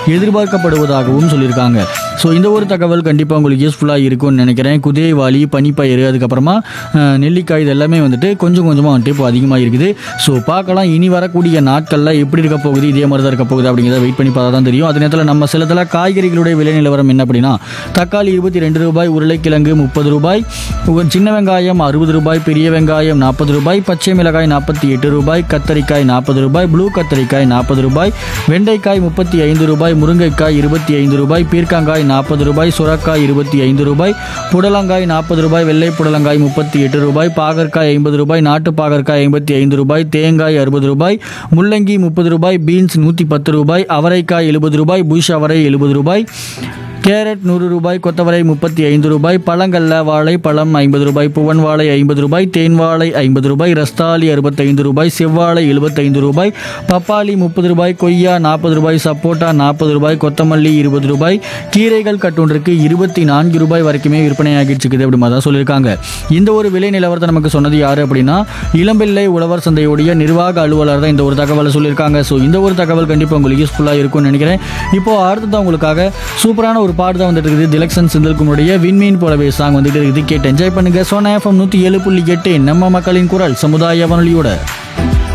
எதிர்பார்க்கப்படுவதாகவும் சொல்லியிருக்காங்க ஸோ இந்த ஒரு தகவல் கண்டிப்பாக உங்களுக்கு யூஸ்ஃபுல்லாக இருக்கும்னு நினைக்கிறேன் குதிரைவாளி பனிப்பயிறு அதுக்கப்புறமா அஹ், நெல்லிக்காய் இது எல்லாமே வந்துட்டு கொஞ்சம் கொஞ்சமாக வந்துட்டு இப்போ அதிகமாக இருக்குது ஸோ பார்க்கலாம் இனி வரக்கூடிய நாட்களில் எப்படி இருக்க போகுது இதே மாதிரி தான் இருக்க போகுது அப்படிங்கிறத வெயிட் பண்ணி பார்த்தா தான் தெரியும் அதே நேரத்தில் நம்ம சிலத்தில் காய்கறிகளுடைய விலை நிலவரம் என்ன அப்படின்னா தக்காளி இருபத்தி ரெண்டு ரூபாய் உருளைக்கிழங்கு முப்பது ரூபாய் உ- சின்ன வெங்காயம் அறுபது ரூபாய் பெரிய வெங்காயம் நாற்பது ரூபாய் பச்சை மிளகாய் நாற்பத்தி எட்டு ரூபாய் கத்தரிக்காய் நாற்பது ரூபாய் ப்ளூ கத்தரிக்காய் நாற்பது ரூபாய் வெண்டைக்காய் முப்பத்தி ஐந்து ரூபாய் முருங்கைக்காய் இருபத்தி ஐந்து ரூபாய் பீர்க்கங்காய் நாற்பது ரூபாய் சுரக்காய் இருபத்தி ஐந்து ரூபாய் புடலங்காய் நாற்பது ரூபாய் வெள்ளை புடலங்காய் முப்பத்தி எட்டு ரூபாய் பாகற்காய் ஐம்பது ரூபாய் நாட்டு பாகற்காய் ஐம்பத்தி ஐந்து ரூபாய் தேங்காய் அறுபது ரூபாய் முள்ளங்கி முப்பது ரூபாய் பீன்ஸ் நூற்றி பத்து ரூபாய் அவரைக்காய் எழுபது ரூபாய் புஷ் அவரை எழுபது ரூபாய் கேரட் நூறு ரூபாய் கொத்தவரை முப்பத்தி ஐந்து ரூபாய் பழங்கல்ல வாழை பழம் ஐம்பது ரூபாய் புவன் வாழை ஐம்பது ரூபாய் தேன் வாழை ஐம்பது ரூபாய் ரஸ்தாலி அறுபத்தைந்து ரூபாய் செவ்வாழை எழுபத்தைந்து ரூபாய் பப்பாளி முப்பது ரூபாய் கொய்யா நாற்பது ரூபாய் சப்போட்டா நாற்பது ரூபாய் கொத்தமல்லி இருபது ரூபாய் கீரைகள் கட்டொன்றுக்கு இருபத்தி நான்கு ரூபாய் வரைக்குமே விற்பனையாகிட்டு இருக்குது அப்படி மாதிரி தான் சொல்லியிருக்காங்க இந்த ஒரு விலை நிலவரத்தை நமக்கு சொன்னது யார் அப்படின்னா இளம்பிள்ளை உழவர் சந்தையுடைய நிர்வாக அலுவலர் தான் இந்த ஒரு தகவலை சொல்லியிருக்காங்க ஸோ இந்த ஒரு தகவல் கண்டிப்பாக உங்களுக்கு யூஸ்ஃபுல்லாக இருக்கும்னு நினைக்கிறேன் இப்போ அடுத்ததான் உங்களுக்காக சூப்பரான ஒரு பாட்டு தான் வந்துட்டு இருக்குது திலக்ஷன் செந்தில்குமருடைய விண்மீன் போலவே சாங் வந்துட்டு இருக்குது கேட்டு என்ஜாய் பண்ணுங்க சோனா எஃப்எம் நூற்றி ஏழு புள்ளி எட்டு நம்ம மக்களின் குரல் சமுதாய வானொலியோட